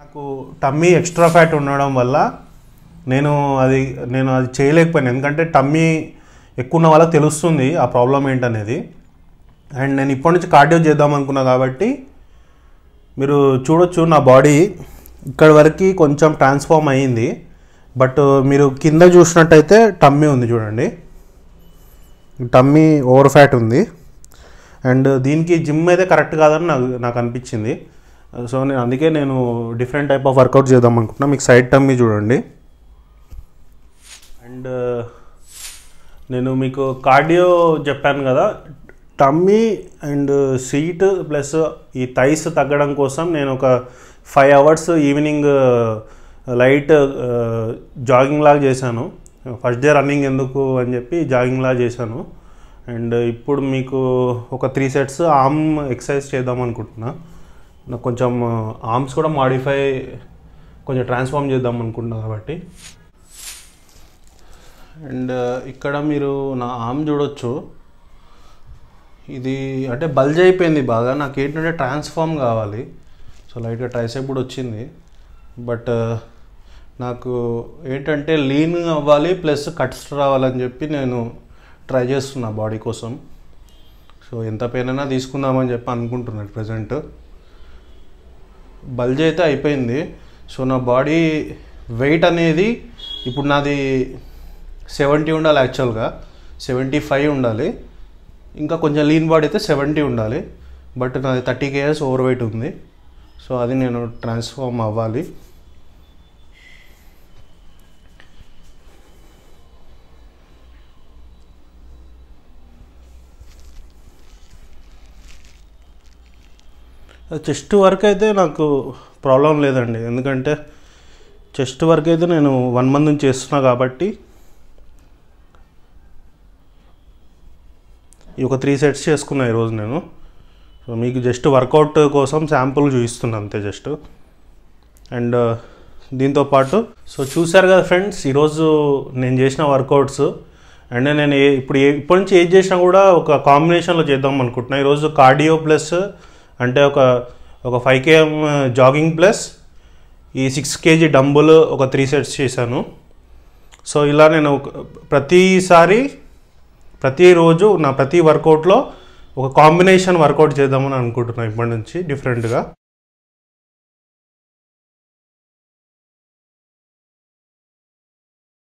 నాకు tummy extra fat ఉండడం వల్ల నేను అది నేను అది చేయలేకపోయాను ఎందుకంటే టమ్మీ ఎక్కువ ఉన్న వాళ్ళకి తెలుస్తుంది ఆ ప్రాబ్లం ఏంటనేది అండ్ నేను ఇప్పటి నుంచి కార్డియో చేద్దాం అనుకున్నా కాబట్టి మీరు చూడొచ్చు నా బాడీ ఇక్కడ వరకు కొంచెం ట్రాన్స్ఫార్మ్ అయ్యింది బట్ మీరు కింద చూసినట్టయితే టమ్మీ ఉంది చూడండి టమ్మీ ఓవర్ ఫ్యాట్ ఉంది అండ్ దీనికి జిమ్ అయితే కరెక్ట్ కాదని నాకు నాకు అనిపించింది సో నేను అందుకే నేను డిఫరెంట్ టైప్ ఆఫ్ వర్కౌట్ చేద్దాం అనుకుంటున్నా మీకు సైడ్ టమ్మీ చూడండి అండ్ నేను మీకు కార్డియో చెప్పాను కదా టమ్మీ అండ్ సీట్ ప్లస్ ఈ థైస్ తగ్గడం కోసం నేను ఒక five hours evening light jogging లాగా చేశాను ఫస్ట్ డే రన్నింగ్ ఎందుకు అని చెప్పి జాగింగ్ లాగా చేశాను అండ్ ఇప్పుడు మీకు ఒక త్రీ సెట్స్ ఆర్మ్ ఎక్సర్సైజ్ చేద్దాం అనుకుంటున్నా నాకు కొంచెం ఆర్మ్స్ కూడా మాడిఫై కొంచెం ట్రాన్స్ఫార్మ్ చేద్దాం అనుకుంటున్నా కాబట్టి అండ్ ఇక్కడ మీరు నా ఆర్మ్ చూడొచ్చు ఇది అంటే బల్జ్ అయిపోయింది బాగా నాకు ఏంటంటే ట్రాన్స్ఫార్మ్ కావాలి సో లైట్గా ట్రైసెప్ కూడా వచ్చింది బట్ నాకు ఏంటంటే లీన్ అవ్వాలి ప్లస్ కట్స్ రావాలని చెప్పి నేను ట్రై చేస్తున్నా బాడీ కోసం సో ఎంత పెయిన్ అయినా తీసుకుందామని చెప్పి అనుకుంటున్నాను ప్రజెంట్ బల్జ్ అయితే అయిపోయింది సో నా బాడీ వెయిట్ అనేది ఇప్పుడు నాది సెవెంటీ ఉండాలి యాక్చువల్గా సెవెంటీ ఫైవ్ ఉండాలి ఇంకా కొంచెం లీన్ బాడీ అయితే సెవెంటీ ఉండాలి బట్ నాది థర్టీ కేఎస్ ఓవర్ వెయిట్ ఉంది సో అది నేను ట్రాన్స్ఫార్మ్ అవ్వాలి చెస్ట్ వర్క్ అయితే నాకు ప్రాబ్లం లేదండి ఎందుకంటే చెస్ట్ వర్క్ అయితే నేను వన్ మంత్ నుంచి చేస్తున్నా కాబట్టి ఈ ఒక త్రీ సెట్స్ చేసుకున్నా ఈరోజు నేను సో మీకు జస్ట్ వర్కౌట్ కోసం శాంపుల్ చూపిస్తున్నాను అంతే జస్ట్ అండ్ దీంతో పాటు సో చూశారు కదా ఫ్రెండ్స్ ఈరోజు నేను చేసిన వర్కౌట్స్ అండ్ నేను ఏ ఇప్పుడు ఏ ఇప్పటి నుంచి ఏది చేసినా కూడా ఒక కాంబినేషన్లో చేద్దాం అనుకుంటున్నా ఈరోజు కార్డియో ప్లస్ అంటే ఒక ఒక ఫైవ్ కేఎం జాగింగ్ ప్లస్ ఈ సిక్స్ కేజీ డంబుల్ ఒక త్రీ సెట్స్ చేశాను సో ఇలా నేను ఒక- ప్రతిసారి ప్రతిరోజు నా ప్రతి వర్కౌట్లో ఒక కాంబినేషన్ వర్కౌట్ చేద్దామని అనుకుంటున్నాను ఇప్పటి నుంచి డిఫరెంట్గా